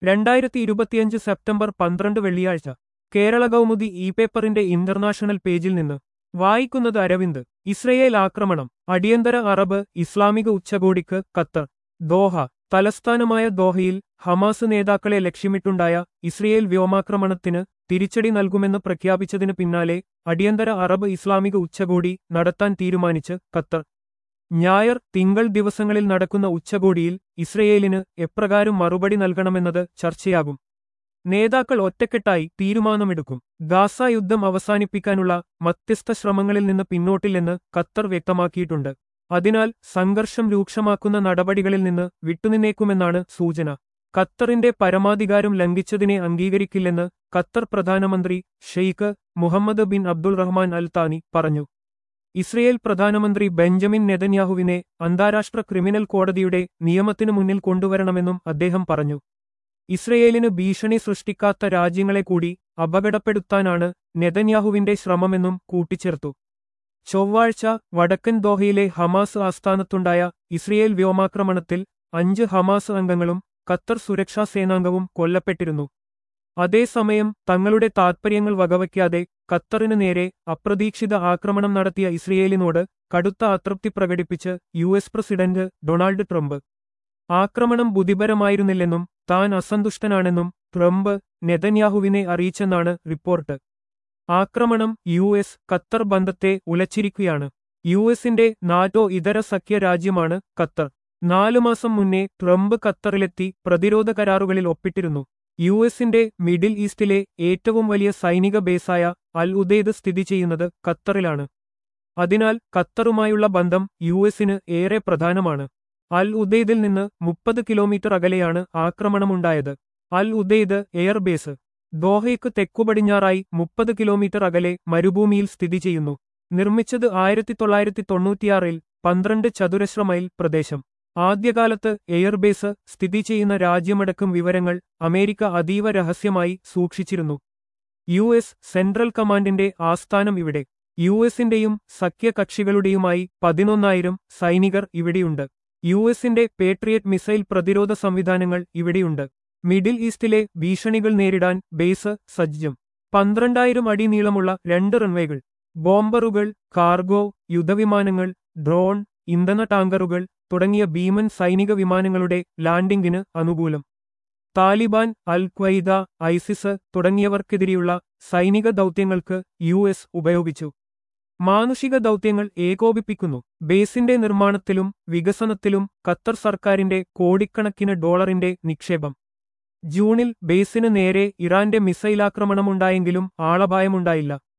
രണ്ടായിരത്തി ഇരുപത്തിയഞ്ച് സെപ്റ്റംബർ പന്ത്രണ്ട് വെള്ളിയാഴ്ച കേരള കൗമുദി ഇ പേപ്പറിന്റെ ഇന്റർനാഷണൽ പേജിൽ നിന്ന് വായിക്കുന്നത് അരവിന്ദ് ഇസ്രയേൽ ആക്രമണം അടിയന്തര അറബ് ഇസ്ലാമിക ഉച്ചകോടിക്ക് ഖത്തർ ദോഹ തലസ്ഥാനമായ ദോഹയിൽ ഹമാസ് നേതാക്കളെ ലക്ഷ്യമിട്ടുണ്ടായ ഇസ്രയേൽ വ്യോമാക്രമണത്തിന് തിരിച്ചടി നൽകുമെന്ന് പ്രഖ്യാപിച്ചതിന് പിന്നാലെ അടിയന്തര അറബ് ഇസ്ലാമിക ഉച്ചകോടി നടത്താൻ തീരുമാനിച്ച് ഖത്തർ ഞായർ തിങ്കൾ ദിവസങ്ങളിൽ നടക്കുന്ന ഉച്ചകോടിയിൽ ഇസ്രയേലിന് എപ്രകാരം മറുപടി നൽകണമെന്നത് ചർച്ചയാകും നേതാക്കൾ ഒറ്റക്കെട്ടായി തീരുമാനമെടുക്കും ഗാസ യുദ്ധം അവസാനിപ്പിക്കാനുള്ള മധ്യസ്ഥ ശ്രമങ്ങളിൽ നിന്ന് പിന്നോട്ടില്ലെന്ന് ഖത്തർ വ്യക്തമാക്കിയിട്ടുണ്ട് അതിനാൽ സംഘർഷം രൂക്ഷമാക്കുന്ന നടപടികളിൽ നിന്ന് വിട്ടുനിന്നേക്കുമെന്നാണ് സൂചന ഖത്തറിന്റെ പരമാധികാരം ലംഘിച്ചതിനെ അംഗീകരിക്കില്ലെന്ന് ഖത്തർ പ്രധാനമന്ത്രി Sheikh Mohammed bin Abdul Rahman Al Thani പറഞ്ഞു ഇസ്രയേൽ പ്രധാനമന്ത്രി ബെഞ്ചമിൻ നെതന്യാഹുവിനെ അന്താരാഷ്ട്ര ക്രിമിനൽ കോടതിയുടെ നിയമത്തിനു മുന്നിൽ കൊണ്ടുവരണമെന്നും അദ്ദേഹം പറഞ്ഞു ഇസ്രയേലിന് ഭീഷണി സൃഷ്ടിക്കാത്ത രാജ്യങ്ങളെ കൂടി അപകടപ്പെടുത്താനാണ് നെതന്യാഹുവിന്റെ ശ്രമമെന്നും കൂട്ടിച്ചേർത്തു ചൊവ്വാഴ്ച വടക്കൻ ദോഹയിലെ ഹമാസ് ആസ്ഥാനത്തുണ്ടായ ഇസ്രയേൽ വ്യോമാക്രമണത്തിൽ അഞ്ച് ഹമാസ് അംഗങ്ങളും ഖത്തർ സുരക്ഷാ സേനാംഗവും കൊല്ലപ്പെട്ടിരുന്നു അതേസമയം തങ്ങളുടെ താത്പര്യങ്ങൾ വകവയ്ക്കാതെ ഖത്തറിന് നേരെ അപ്രതീക്ഷിത ആക്രമണം നടത്തിയ ഇസ്രയേലിനോട് കടുത്ത അതൃപ്തി പ്രകടിപ്പിച്ച് U S president Donald Trump ആക്രമണം ബുദ്ധിപരമായിരുന്നില്ലെന്നും താൻ അസന്തുഷ്ടനാണെന്നും ട്രംപ് നെതന്യാഹുവിനെ അറിയിച്ചെന്നാണ് റിപ്പോർട്ട് ആക്രമണം യു എസ് ഖത്തർ ബന്ധത്തെ ഉലച്ചിരിക്കുകയാണ് യു എസിന്റെ നാറ്റോ ഇതര സഖ്യ രാജ്യമാണ് ഖത്തർ നാലു മാസം മുന്നേ ട്രംപ് ഖത്തറിലെത്തി പ്രതിരോധ കരാറുകളിൽ ഒപ്പിട്ടിരുന്നു യു എസിന്റെ മിഡിൽ ഈസ്റ്റിലെ ഏറ്റവും വലിയ സൈനിക ബേസായ അൽ ഉദൈദ് സ്ഥിതി ചെയ്യുന്നത് ഖത്തറിലാണ് അതിനാൽ ഖത്തറുമായുള്ള ബന്ധം യു എസിന് ഏറെ പ്രധാനമാണ് അൽ ഉദൈദിൽ നിന്ന് മുപ്പത് കിലോമീറ്റർ അകലെയാണ് ആക്രമണമുണ്ടായത് അൽ ഉദൈദ് എയർബേസ് ദോഹയ്ക്ക് തെക്കുപടിഞ്ഞാറായി മുപ്പത് കിലോമീറ്റർ അകലെ മരുഭൂമിയിൽ സ്ഥിതി ചെയ്യുന്നു നിർമ്മിച്ചത് ആയിരത്തി തൊള്ളായിരത്തി തൊണ്ണൂറ്റിയാറിൽ പന്ത്രണ്ട് ചതുരശ്ര മൈൽ പ്രദേശം ആദ്യകാലത്ത് എയർബേസ് സ്ഥിതി ചെയ്യുന്ന രാജ്യമടക്കം വിവരങ്ങൾ അമേരിക്ക അതീവ രഹസ്യമായി സൂക്ഷിച്ചിരുന്നു യു എസ് സെൻട്രൽ കമാൻഡിന്റെ ആസ്ഥാനം ഇവിടെ യു എസിന്റെയും സഖ്യകക്ഷികളുടെയുമായി പതിനൊന്നായിരം സൈനികർ ഇവിടെയുണ്ട് യു എസിന്റെ പേട്രിയറ്റ് മിസൈൽ പ്രതിരോധ സംവിധാനങ്ങൾ ഇവിടെയുണ്ട് മിഡിൽ ഈസ്റ്റിലെ ഭീഷണികൾ നേരിടാൻ ബേസ് സജ്ജം പന്ത്രണ്ടായിരം അടി നീളമുള്ള രണ്ട് റൺവേകൾ ബോംബറുകൾ കാർഗോ യുദ്ധവിമാനങ്ങൾ ഡ്രോൺ ഇന്ധന ടാങ്കറുകൾ തുടങ്ങിയ ഭീമൻ സൈനിക വിമാനങ്ങളുടെ ലാൻഡിംഗിന് അനുകൂലം താലിബാൻ അൽ ഖ്വയ്ദ ഐസിസ് തുടങ്ങിയവർക്കെതിരെയുള്ള സൈനിക ദൗത്യങ്ങൾക്ക് യു എസ് ഉപയോഗിച്ചു മാനുഷിക ദൗത്യങ്ങൾ ഏകോപിപ്പിക്കുന്നു ബേസിന്റെ നിർമ്മാണത്തിലും വികസനത്തിലും ഖത്തർ സർക്കാരിന്റെ കോടിക്കണക്കിന് ഡോളറിന്റെ നിക്ഷേപം ജൂണിൽ ബേസിന് നേരെ ഇറാന്റെ മിസൈലാക്രമണമുണ്ടായെങ്കിലും ആളപായമുണ്ടായില്ല